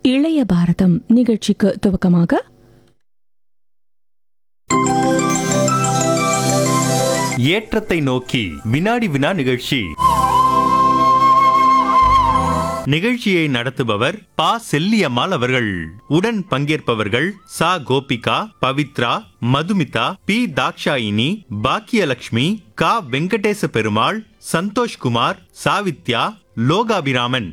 இளைய பாரதம் நிகழ்ச்சிக்கு துவக்கமாக ஏற்றத்தை நோக்கி வினாடி வினா நிகழ்ச்சி நிகழ்ச்சியை நடத்துபவர் பா செல்லியம்மாள் அவர்கள் உடன் பங்கேற்பவர்கள் சா கோபிகா பவித்ரா மதுமிதா பி தாக்ஷாயினி பாக்கியலட்சுமி கா வெங்கடேச பெருமாள் சந்தோஷ்குமார் சாவித்யா லோகாபிராமன்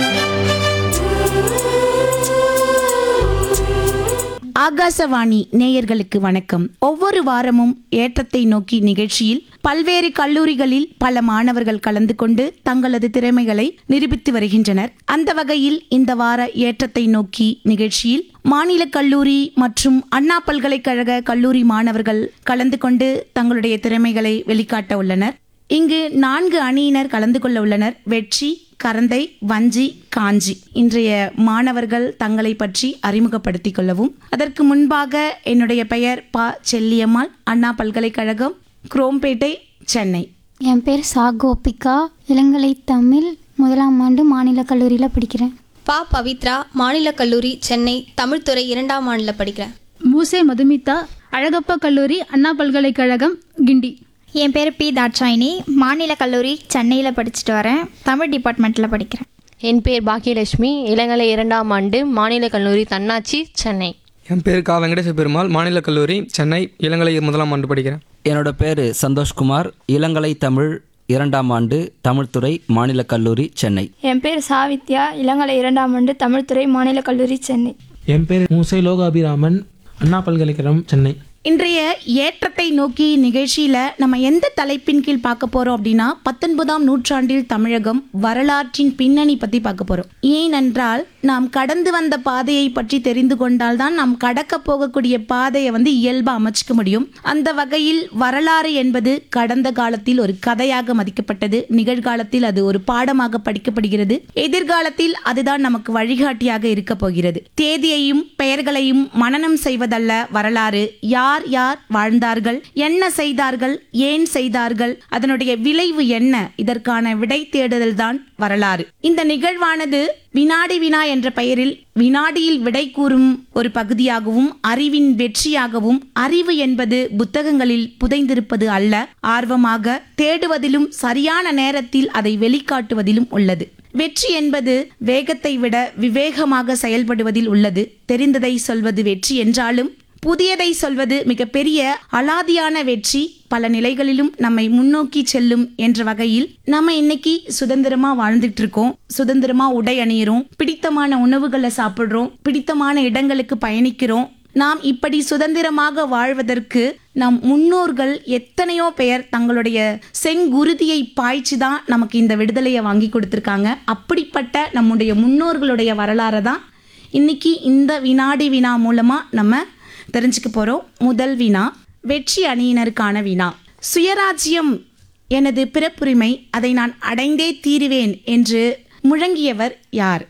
ஆகாசவாணி நேயர்களுக்கு வணக்கம் ஒவ்வொரு வாரமும் ஏற்றத்தை நோக்கி நிகழ்ச்சியில் பல்வேறு கல்லூரிகளில் பல மாணவர்கள் கலந்து கொண்டு தங்களது திறமைகளை நிரூபித்து வருகின்றனர் அந்த வகையில் இந்த வார ஏற்றத்தை நோக்கி நிகழ்ச்சியில் மாநில கல்லூரி மற்றும் அண்ணா பல்கலைக்கழக கல்லூரி மாணவர்கள் கலந்து கொண்டு தங்களுடைய திறமைகளை வெளிக்காட்ட உள்ளனர் இங்கு நான்கு அணியினர் கலந்து கொள்ள உள்ளனர் வெற்றி கரந்தை வஞ்சி காஞ்சி இன்றைய மாணவர்கள் தங்களை பற்றி அறிமுகப்படுத்திக் கொள்ளவும் அதற்கு முன்பாக என்னுடைய பெயர் ப செல்லியம்மாள் அண்ணா பல்கலைக்கழகம் குரோம்பேட்டை சென்னை என் பேர் சா கோபிகா இளங்கலை தமிழ் முதலாம் ஆண்டு மாநில கல்லூரியில் படிக்கிறேன் பா பவித்ரா மாநில கல்லூரி சென்னை தமிழ்துறை இரண்டாம் ஆண்டில் படிக்கிறேன் மூசே மதுமிதா அழகப்பா கல்லூரி அண்ணா பல்கலைக்கழகம் கிண்டி என் பேர் பி தாட்சாயினி மாநில கல்லூரி சென்னையில் படிச்சுட்டு வரேன் தமிழ் டிபார்ட்மெண்ட்டில் படிக்கிறேன் என் பேர் பாக்கியலட்சுமி இளங்கலை இரண்டாம் ஆண்டு மாநில கல்லூரி தன்னாட்சி சென்னை என் பேர் கா வெங்கடேச பெருமாள் மாநில கல்லூரி சென்னை இளங்கலை முதலாம் ஆண்டு படிக்கிறேன் என்னோட பேர் சந்தோஷ்குமார் இளங்கலை தமிழ் இரண்டாம் ஆண்டு தமிழ்துறை மாநில கல்லூரி சென்னை என் பேர் சாவித்யா இளங்கலை இரண்டாம் ஆண்டு தமிழ்துறை மாநில கல்லூரி சென்னை என் பேர் மூசை லோகாபிராமன் அண்ணா பல்கலைக்கழகம் சென்னை இன்றைய ஏற்றத்தை நோக்கி நிகழ்ச்சியில நம்ம எந்த தலைப்பின் கீழ் பார்க்க போறோம் அப்படின்னா பத்தொன்பதாம் நூற்றாண்டில் தமிழகம் வரலாற்றின் பின்னணி பத்தி பார்க்க போறோம் ஏனென்றால் நாம் கடந்து வந்த பாதையை பற்றி தெரிந்து கொண்டால்தான் நாம் கடக்க போகக்கூடிய பாதையை வந்து இயல்பா அமைச்சுக்க முடியும் அந்த வகையில் வரலாறு என்பது கடந்த காலத்தில் ஒரு கதையாக மதிக்கப்பட்டது நிகழ்காலத்தில் அது ஒரு பாடமாக படிக்கப்படுகிறது எதிர்காலத்தில் அதுதான் நமக்கு வழிகாட்டியாக இருக்க போகிறது தேதியையும் பெயர்களையும் மனனம் செய்வதல்ல வரலாறு யார் யார் வாழ்ந்தார்கள் என்ன செய்தார்கள் ஏன் செய்தார்கள் அதனுடைய விளைவு என்ன இதற்கான விடை தேடுதல் தான் வரலாறு இந்த நிகழ்வானது வினாடி வினா என்ற பெயரில் வினாடியில் விடை கூறும் ஒரு பகுதியாகவும் அறிவின் வெற்றியாகவும் அறிவு என்பது புத்தகங்களில் புதைந்திருப்பது அல்ல ஆர்வமாக தேடுவதிலும் சரியான நேரத்தில் அதை வெளிக்காட்டுவதிலும் உள்ளது வெற்றி என்பது வேகத்தை விட விவேகமாக செயல்படுவதில் உள்ளது தெரிந்ததை சொல்வது வெற்றி என்றாலும் புதியதை சொல்வது மிகப்பெரிய அலாதியான வெற்றி பல நிலைகளிலும் நம்மை முன்னோக்கி செல்லும் என்ற வகையில் நம்ம இன்னைக்கு சுதந்திரமா வாழ்ந்துட்டு இருக்கோம் சுதந்திரமா உடை அணியிறோம் பிடித்தமான உணவுகளை சாப்பிடுறோம் பிடித்தமான இடங்களுக்கு பயணிக்கிறோம் நாம் இப்படி சுதந்திரமாக வாழ்வதற்கு நம் முன்னோர்கள் எத்தனையோ பெயர் தங்களுடைய செங்குருதியை பாய்ச்சி தான் நமக்கு இந்த விடுதலையை வாங்கி கொடுத்துருக்காங்க அப்படிப்பட்ட நம்முடைய முன்னோர்களுடைய வரலாறை தான் இன்னைக்கு இந்த வினாடி வினா மூலமா நம்ம தெரிஞ்சுக்க போறோம் முதல் வினா வெற்றி அணியினருக்கான வினா சுயராஜ்யம் எனது பிறப்புரிமை அதை நான் அடைந்தே தீருவேன் என்று முழங்கியவர் யார்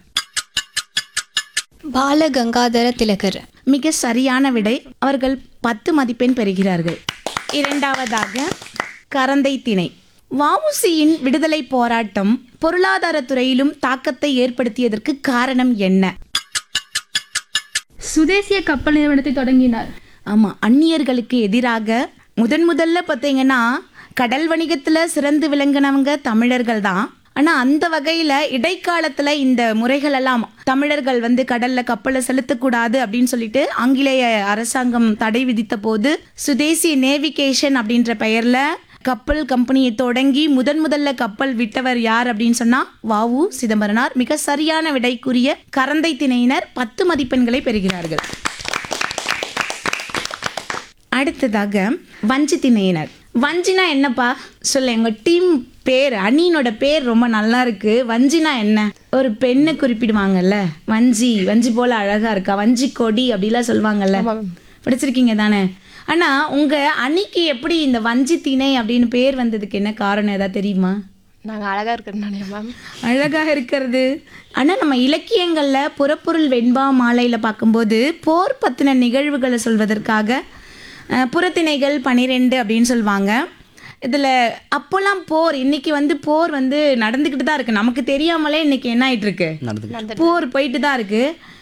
பாலகங்காதர திலகர் மிக சரியான விடை அவர்கள் பத்து மதிப்பெண் பெறுகிறார்கள் இரண்டாவதாக கரந்தை திணை வஉசியின் விடுதலை போராட்டம் பொருளாதார துறையிலும் தாக்கத்தை ஏற்படுத்தியதற்கு காரணம் என்ன சுதேசிய கப்பல் நிறுவனத்தை தொடங்கினார் ஆமா அந்நியர்களுக்கு எதிராக முதன் முதல்ல பார்த்தீங்கன்னா கடல் வணிகத்துல சிறந்து விளங்கினவங்க தமிழர்கள் தான் ஆனா அந்த வகையில இடைக்காலத்துல இந்த முறைகள் எல்லாம் தமிழர்கள் வந்து கடல்ல கப்பலை செலுத்தக்கூடாது அப்படின்னு சொல்லிட்டு ஆங்கிலேய அரசாங்கம் தடை விதித்த போது சுதேசி நேவிகேஷன் அப்படின்ற பெயர்ல கப்பல் கம்பெனியை தொடங்கி முதன் முதல்ல கப்பல் விட்டவர் யார் அப்படின்னு சொன்னா வாவு சிதம்பரனார் மிக சரியான விடைக்குரிய கரந்தை திணையினர் பத்து மதிப்பெண்களை பெறுகிறார்கள் அடுத்ததாக வஞ்சி திணையினர் வஞ்சினா என்னப்பா சொல்ல எங்க டீம் பேர் அணியினோட பேர் ரொம்ப நல்லா இருக்கு வஞ்சினா என்ன ஒரு பெண்ணை குறிப்பிடுவாங்கல்ல வஞ்சி வஞ்சி போல அழகா இருக்கா வஞ்சி கொடி அப்படிலாம் சொல்லுவாங்கல்ல படிச்சிருக்கீங்க தானே ஆனா உங்க அணிக்கு எப்படி இந்த வஞ்சி திணை அப்படின்னு பேர் வந்ததுக்கு என்ன காரணம் ஏதாவது தெரியுமா நாங்கள் அழகாக இருக்கிறனாலே மேம் அழகாக இருக்கிறது ஆனால் நம்ம இலக்கியங்களில் புறப்பொருள் வெண்பா மாலையில் பார்க்கும்போது போர் பற்றின நிகழ்வுகளை சொல்வதற்காக அஹ், புறத்திணைகள் பனிரெண்டு அப்படின்னு சொல்லுவாங்க இதில் அப்போல்லாம் போர் இன்னைக்கு வந்து போர் வந்து நடந்துக்கிட்டு தான் இருக்குது நமக்கு தெரியாமலே இன்னைக்கு என்ன ஆயிட்டு இருக்கு நடந்து போர் போயிட்டு தான் இருக்கு